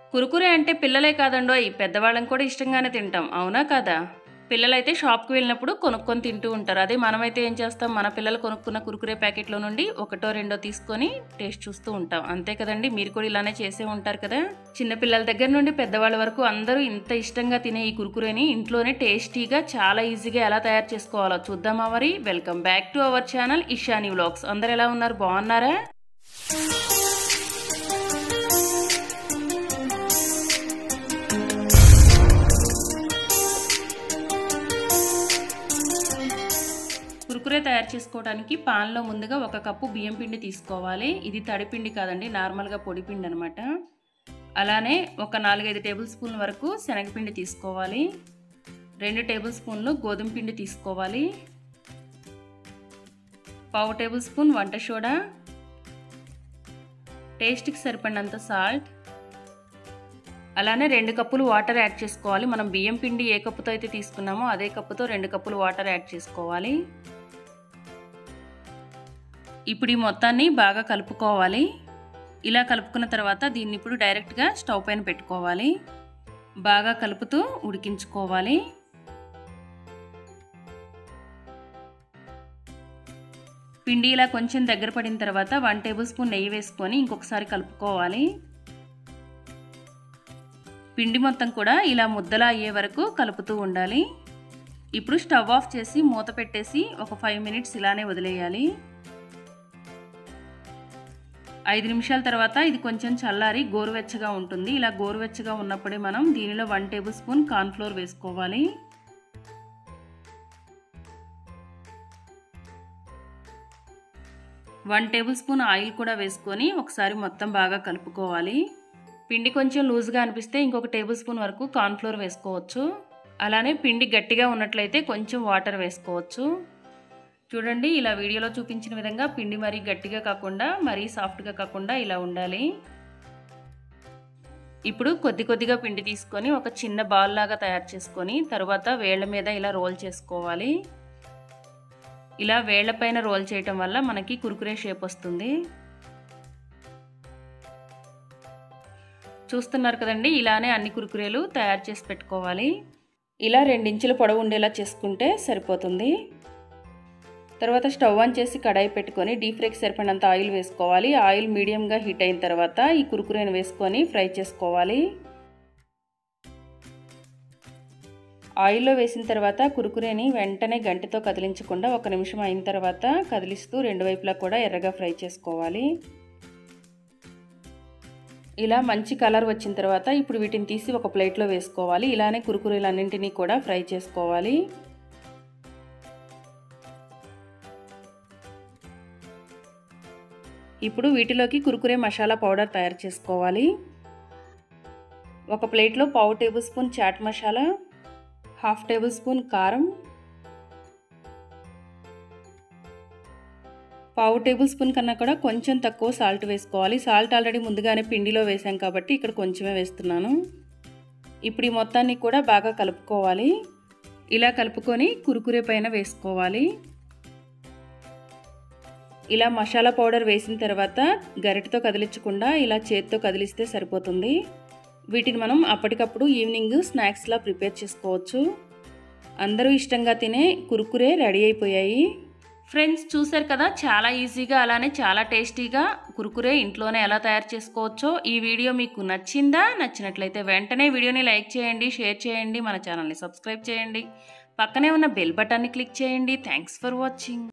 కురుకురే అంటే పిల్లలే కాదండోయ్ పెద్దవాళ్ళం కూడా ఇష్టంగానే తింటాం అవునా కదా పిల్లలైతే షాప్కి వెళ్ళినప్పుడు కొనుక్కొని తింటూ ఉంటారు అదే మనమైతే ఏం చేస్తాం మన పిల్లలు కొనుక్కున్న కురుకురే ప్యాకెట్లో నుండి ఒకటో రెండో తీసుకొని టేస్ట్ చూస్తూ ఉంటాం అంతే కదండి మీరు కూడా ఇలానే చేసే ఉంటారు కదా చిన్న పిల్లల దగ్గర నుండి పెద్దవాళ్ళ వరకు అందరూ ఇంత ఇష్టంగా తినే ఈ కురుకురేని ఇంట్లోనే టేస్టీగా చాలా ఈజీగా ఎలా తయారు చేసుకోవాలో చూద్దామా మరి welcome back to our channel Ishani vlogs అందరు ఎలా ఉన్నారు బాగున్నారా కురుకురే తయారు చేసుకోవడానికి పాన్లో ముందుగా ఒక కప్పు బియ్యం పిండి తీసుకోవాలి ఇది తడిపిండి కాదండి నార్మల్గా పొడి పిండి అనమాట అలానే ఒక నాలుగైదు టేబుల్ స్పూన్ల వరకు శనగపిండి తీసుకోవాలి రెండు టేబుల్ స్పూన్లు గోధుమ పిండి తీసుకోవాలి పావు టేబుల్ స్పూన్ వంట సోడా టేస్ట్కి సరిపడినంత సాల్ట్ అలానే రెండు కప్పులు వాటర్ యాడ్ చేసుకోవాలి మనం బియ్యం పిండి ఏ కప్పుతో అయితే తీసుకున్నామో అదే కప్పుతో రెండు కప్పులు వాటర్ యాడ్ చేసుకోవాలి ఇప్పుడు ఈ మొత్తాన్ని బాగా కలుపుకోవాలి ఇలా కలుపుకున్న తర్వాత దీన్ని ఇప్పుడు డైరెక్ట్గా స్టవ్ పైన పెట్టుకోవాలి బాగా కలుపుతూ ఉడికించుకోవాలి పిండి ఇలా కొంచెం దగ్గర పడిన తర్వాత వన్ టేబుల్ స్పూన్ నెయ్యి వేసుకొని ఇంకొకసారి కలుపుకోవాలి పిండి మొత్తం కూడా ఇలా ముద్దలా అయ్యే వరకు కలుపుతూ ఉండాలి ఇప్పుడు స్టవ్ ఆఫ్ చేసి మూత పెట్టేసి ఒక ఫైవ్ మినిట్స్ ఇలానే వదిలేయాలి ఐదు నిమిషాల తర్వాత ఇది కొంచెం చల్లారి గోరువెచ్చగా ఉంటుంది ఇలా గోరువెచ్చగా ఉన్నప్పుడే మనం దీనిలో వన్ టేబుల్ స్పూన్ కార్న్ఫ్లోర్ వేసుకోవాలి వన్ టేబుల్ స్పూన్ ఆయిల్ కూడా వేసుకొని ఒకసారి మొత్తం బాగా కలుపుకోవాలి పిండి కొంచెం లూజ్గా అనిపిస్తే ఇంకొక టేబుల్ స్పూన్ వరకు కార్న్ఫ్లోర్ వేసుకోవచ్చు అలానే పిండి గట్టిగా ఉన్నట్లయితే కొంచెం వాటర్ వేసుకోవచ్చు చూడండి ఇలా వీడియోలో చూపించిన విధంగా పిండి మరీ గట్టిగా కాకుండా మరీ సాఫ్ట్గా కాకుండా ఇలా ఉండాలి ఇప్పుడు కొద్ది కొద్దిగా పిండి తీసుకొని ఒక చిన్న బాల్ లాగా తయారు చేసుకొని తర్వాత వేళ్ల మీద ఇలా రోల్ చేసుకోవాలి ఇలా వేళ్ల పైన రోల్ చేయటం వల్ల మనకి కురుకురే షేప్ వస్తుంది చూస్తున్నారు కదండి ఇలానే అన్ని కురుకురేలు తయారు చేసి పెట్టుకోవాలి ఇలా రెండించుల పొడవు ఉండేలా చేసుకుంటే సరిపోతుంది తర్వాత స్టవ్ ఆన్ చేసి కడాయి పెట్టుకొని డీప్ ఫ్రైకి సరిపడినంత ఆయిల్ వేసుకోవాలి ఆయిల్ మీడియంగా హీట్ అయిన తర్వాత ఈ కురుకురేను వేసుకొని ఫ్రై చేసుకోవాలి ఆయిల్లో వేసిన తర్వాత కురుకురేని వెంటనే గంటతో కదిలించకుండా ఒక నిమిషం అయిన తర్వాత కదిలిస్తూ రెండు వైపులా కూడా ఎర్రగా ఫ్రై చేసుకోవాలి ఇలా మంచి కలర్ వచ్చిన తర్వాత ఇప్పుడు వీటిని తీసి ఒక ప్లేట్లో వేసుకోవాలి ఇలానే కురుకురేలన్నింటినీ కూడా ఫ్రై చేసుకోవాలి ఇప్పుడు వీటిలోకి కురుకురే మసాలా పౌడర్ తయారు చేసుకోవాలి ఒక ప్లేట్లో పావు tablespoon chaat masala half tablespoon కారం పావు టేబుల్ స్పూన్ కన్నా కూడా కొంచెం తక్కువ సాల్ట్ వేసుకోవాలి సాల్ట్ ఆల్రెడీ ముందుగానే పిండిలో వేసాం కాబట్టి ఇక్కడ కొంచెమే వేస్తున్నాను ఇప్పుడు ఈ మొత్తాన్ని కూడా బాగా కలుపుకోవాలి ఇలా కలుపుకొని కురుకురే పైన వేసుకోవాలి ఇలా మసాలా పౌడర్ వేసిన తర్వాత గరిటతో కదిలించకుండా ఇలా చేత్తో కదిలిస్తే సరిపోతుంది వీటిని మనం అప్పటికప్పుడు ఈవినింగ్ స్నాక్స్లా ప్రిపేర్ చేసుకోవచ్చు అందరూ ఇష్టంగా తినే కురుకురే రెడీ అయిపోయాయి ఫ్రెండ్స్ చూసారు కదా చాలా ఈజీగా అలానే చాలా టేస్టీగా కురుకురే ఇంట్లోనే ఎలా తయారు చేసుకోవచ్చో ఈ వీడియో మీకు నచ్చిందా నచ్చినట్లయితే వెంటనే వీడియోని లైక్ చేయండి షేర్ చేయండి మన ఛానల్ని సబ్స్క్రైబ్ చేయండి పక్కనే ఉన్న బెల్ బటన్ని క్లిక్ చేయండి థ్యాంక్స్ ఫర్ వాచింగ్